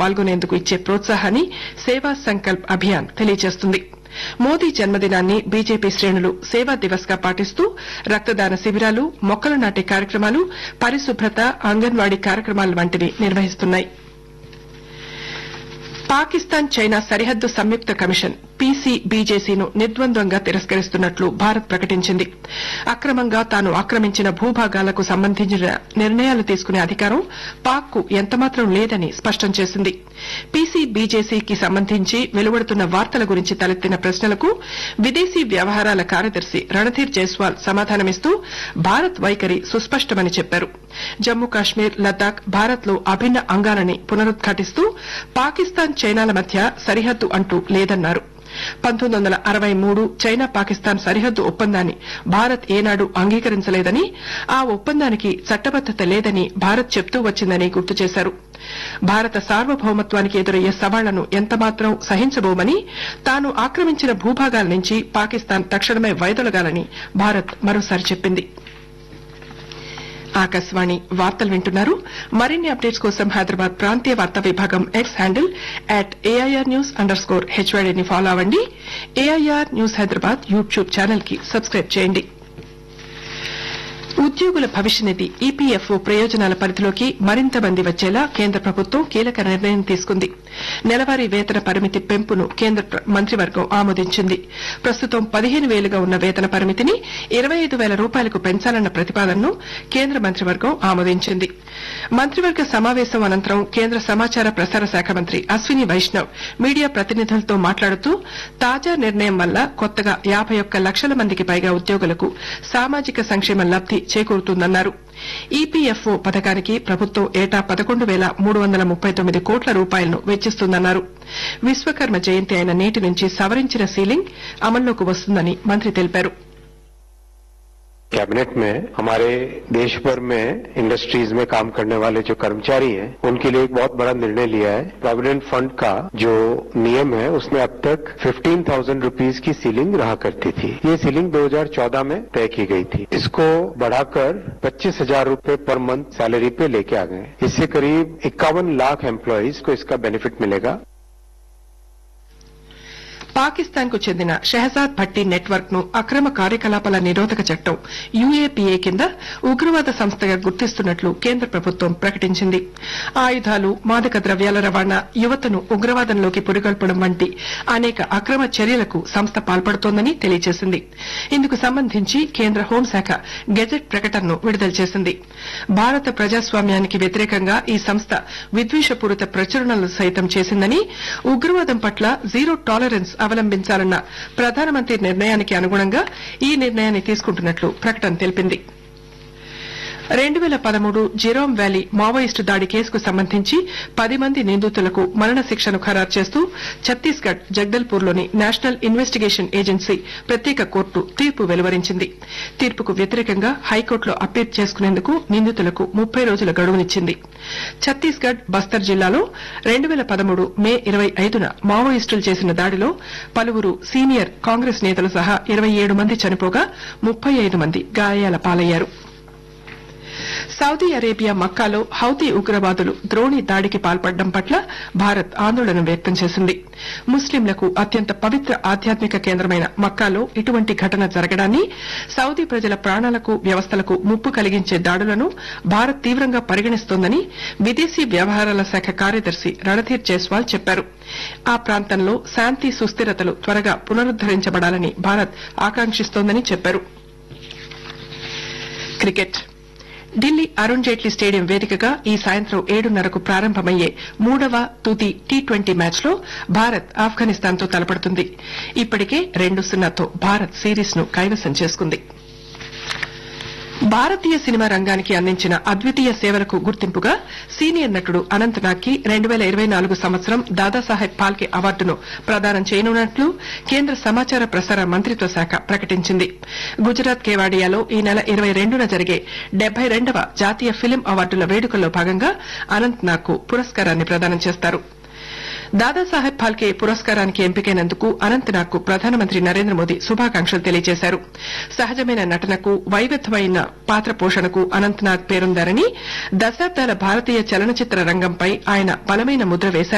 పాల్గొనేందుకు ఇచ్చే ప్రోత్సాహాన్ని సేవా సంకల్ప్ అభియాన్ తెలియజేస్తుంది మోదీ జన్మదినాన్ని బీజేపీ శ్రేణులు సేవా దివస్ గా పాటిస్తూ రక్తదాన శిబిరాలు మొక్కలు నాటే కార్యక్రమాలు పరిశుభ్రత అంగన్వాడీ కార్యక్రమాలు వంటివి నిర్వహిస్తున్నాయి పాకిస్తాన్ చైనా సరిహద్దు సంయుక్త కమిషన్ పీసీబీజేసీను నిర్ద్వంద్వంగా తిరస్కరిస్తున్నట్లు భారత్ ప్రకటించింది అక్రమంగా తాను ఆక్రమించిన భూభాగాలకు సంబంధించిన నిర్ణయాలు తీసుకునే అధికారం పాక్ కు ఎంతమాత్రం లేదని స్పష్టం చేసింది పీసీబీజేసీకి సంబంధించి వెలువడుతున్న వార్తల గురించి తలెత్తిన ప్రశ్నలకు విదేశీ వ్యవహారాల కార్యదర్శి రణధీర్ జైస్వాల్ సమాధానమిస్తూ భారత్ వైఖరి సుస్పష్టమని చెప్పారు జమ్మూ కాశ్మీర్ లద్దాఖ్ భారత్ లో అభిన్న అంగాలని పునరుద్ఘాటిస్తూ పాకిస్తాన్ చైనాల మధ్య సరిహద్దు అంటూ లేదన్నారు పంతొమ్మిది వందల అరవై మూడు చైనా పాకిస్తాన్ సరిహద్దు ఒప్పందాన్ని భారత్ ఏనాడు అంగీకరించలేదని ఆ ఒప్పందానికి చట్టబద్దత లేదని భారత్ చెప్తూ వచ్చిందని గుర్తు చేశారు భారత సార్వభౌమత్వానికి ఎదురయ్యే సవాళ్లను ఎంతమాత్రం సహించబోమని తాను ఆక్రమించిన భూభాగాల నుంచి పాకిస్తాన్ తక్షణమే వైదొలగాలని భారత్ మరోసారి చెప్పింది ఆకాశవాణి వార్తలు వింటున్నారు మరిన్ని అప్డేట్స్ కోసం హైదరాబాద్ ప్రాంతీయ వార్తా విభాగం X handle at AIR news underscore హెచ్వైడీని ఫాలో అవ్వండి AIR news Hyderabad YouTube channel కి సబ్స్క్రైబ్ చేయండి ఉద్యోగుల భవిష్య నిధి ఈపీఎఫ్ఓ ప్రయోజనాల పరిధిలోకి మరింత మంది వచ్చేలా కేంద్ర ప్రభుత్వం కీలక నిర్ణయం తీసుకుంది నెలవారీ వేతన పరిమితి పెంపును కేంద్ర ప్ర- మంత్రివర్గం ఆమోదించింది ప్రస్తుతం పదిహేను వేలుగా ఉన్న వేతన పరిమితిని ఇరవై ఐదు వేల రూపాయలకు పెంచాలన్న ప్రతిపాదనను కేంద్ర మంత్రివర్గం ఆమోదించింది మంత్రివర్గ సమావేశం అనంతరం కేంద్ర సమాచార ప్రసార శాఖ మంత్రి అశ్విని వైష్ణవ్ మీడియా ప్రతినిధులతో మాట్లాడుతూ తాజా నిర్ణయం వల్ల కొత్తగా యాభై ఒక్క లక్షల మందికి పైగా ఉద్యోగులకు సామాజిక సంక్షేమ లబ్ది చేకూరుతుందన్నారు ఈపీఎఫ్ఓ పథకానికి ప్రభుత్వం ఏటా పదకొండు వేల మూడు వందల ముప్పై తొమ్మిది కోట్ల రూపాయలను వెచ్చిస్తుందన్నారు విశ్వకర్మ జయంతి అయిన నేటి నుంచి సవరించిన సీలింగ్ అమల్లోకి వస్తుందని మంత్రి తెలిపారు कैबिनेट में हमारे देश भर में इंडस्ट्रीज में काम करने वाले जो कर्मचारी हैं उनके लिए एक बहुत बड़ा निर्णय लिया है प्रोविडेंट फंड का जो नियम है उसमें अब तक फिफ्टीन थाउजेंड रुपीज की सीलिंग रहा करती थी ये सीलिंग 2014 में तय की गई थी इसको बढ़ाकर पच्चीस हजार रूपये पर मंथ सैलरी पे लेके आ गए इससे करीब इक्यावन लाख एम्प्लॉयज को इसका बेनिफिट मिलेगा పాకిస్తాన్ కు చెందిన షెహజాద్ భట్టి నెట్వర్క్ ను అక్రమ కార్యకలాపాల నిరోధక చట్టం యూఏపీఏ కింద ఉగ్రవాద సంస్థగా గుర్తిస్తున్నట్లు కేంద్ర ప్రభుత్వం ప్రకటించింది ఆయుధాలు మాదక ద్రవ్యాల రవాణా యువతను ఉగ్రవాదంలోకి పురిగొల్పడం వంటి అనేక అక్రమ చర్యలకు సంస్థ పాల్పడుతోందని తెలియజేసింది ఇందుకు సంబంధించి కేంద్ర హోంశాఖ గెజెట్ ప్రకటనను విడుదల చేసింది భారత ప్రజాస్వామ్యానికి వ్యతిరేకంగా ఈ సంస్థ విద్వేషపూరిత ప్రచురణలు సైతం చేసిందని ఉగ్రవాదం పట్ల జీరో టాలరెన్స్ అవలంబించాలన్న ప్రధానమంత్రి నిర్ణయానికి అనుగుణంగా ఈ నిర్ణయాన్ని తీసుకుంటున్నట్లు ప్రకటన తెలిపింది రెండు వేల పదమూడు జిరోమ్ వ్యాలీ మావోయిస్టు దాడి కేసుకు సంబంధించి పది మంది నిందితులకు మరణ శిక్షను ఖరారు చేస్తూ ఛత్తీస్గఢ్ జగదల్పూర్లోని నేషనల్ ఇన్వెస్టిగేషన్ ఏజెన్సీ ప్రత్యేక కోర్టు తీర్పు వెలువరించింది తీర్పుకు వ్యతిరేకంగా హైకోర్టులో అప్పీల్ చేసుకునేందుకు నిందితులకు ముప్పై రోజుల గడువునిచ్చింది ఛత్తీస్గఢ్ బస్తర్ జిల్లాలో రెండు వేల పదమూడు మే ఇరవై ఐదున మావోయిస్టులు చేసిన దాడిలో పలువురు సీనియర్ కాంగ్రెస్ నేతలు సహా ఇరవై ఏడు మంది చనిపోగా ముప్పై ఐదు మంది గాయాల పాలయ్యారు సౌదీ అరేబియా మక్కాలో హౌతీ ఉగ్రవాదులు ద్రోణి దాడికి పాల్పడడం పట్ల భారత్ ఆందోళన వ్యక్తం చేసింది ముస్లింలకు అత్యంత పవిత్ర ఆధ్యాత్మిక కేంద్రమైన మక్కాలో ఇటువంటి ఘటన జరగడాన్ని సౌదీ ప్రజల ప్రాణాలకు వ్యవస్థలకు ముప్పు కలిగించే దాడులను భారత్ తీవ్రంగా పరిగణిస్తోందని విదేశీ వ్యవహారాల శాఖ కార్యదర్శి రణధీర్ జైస్వాల్ చెప్పారు ఆ ప్రాంతంలో శాంతి సుస్థిరతలు త్వరగా పునరుద్దరించబడాలని భారత్ ఆకాంక్షిస్తోందని చెప్పారు క్రికెట్ ఢిల్లీ అరుణ్ జైట్లీ స్టేడియం వేదికగా ఈ సాయంత్రం ఏడున్నరకు ప్రారంభమయ్యే మూడవ తుది టీ ట్వంటీ మ్యాచ్లో భారత్ ఆఫ్ఘనిస్తాన్తో తలపడుతుంది ఇప్పటికే రెండు సున్నాతో భారత్ సిరీస్ ను కైవసం చేసుకుంది భారతీయ సినిమా రంగానికి అందించిన అద్వితీయ సేవలకు గుర్తింపుగా సీనియర్ నటుడు అనంత్ నాగ్కి రెండు వేల ఇరవై నాలుగు సంవత్సరం దాదాసాహెబ్ ఫాల్కే అవార్డును ప్రదానం చేయనున్నట్లు కేంద్ర సమాచార ప్రసార మంత్రిత్వ శాఖ ప్రకటించింది గుజరాత్ కేవాడియాలో ఈ నెల ఇరవై రెండున జరిగే డెబ్బై రెండవ జాతీయ ఫిలిం అవార్డుల వేడుకల్లో భాగంగా అనంత్ నాగ్కు పురస్కారాన్ని ప్రదానం చేస్తారు దాదాసాహెబ్ ఫాల్కే పురస్కారానికి ఎంపికైనందుకు అనంత్ నాగ్కు ప్రధానమంత్రి నరేంద్ర మోదీ శుభాకాంక్షలు తెలియజేశారు సహజమైన నటనకు వైవిధ్యమైన పాత్ర పోషణకు అనంత్ నాగ్ పేరొందారని దశాబ్దాల భారతీయ చలనచిత్ర రంగంపై ఆయన బలమైన ముద్ర వేశారు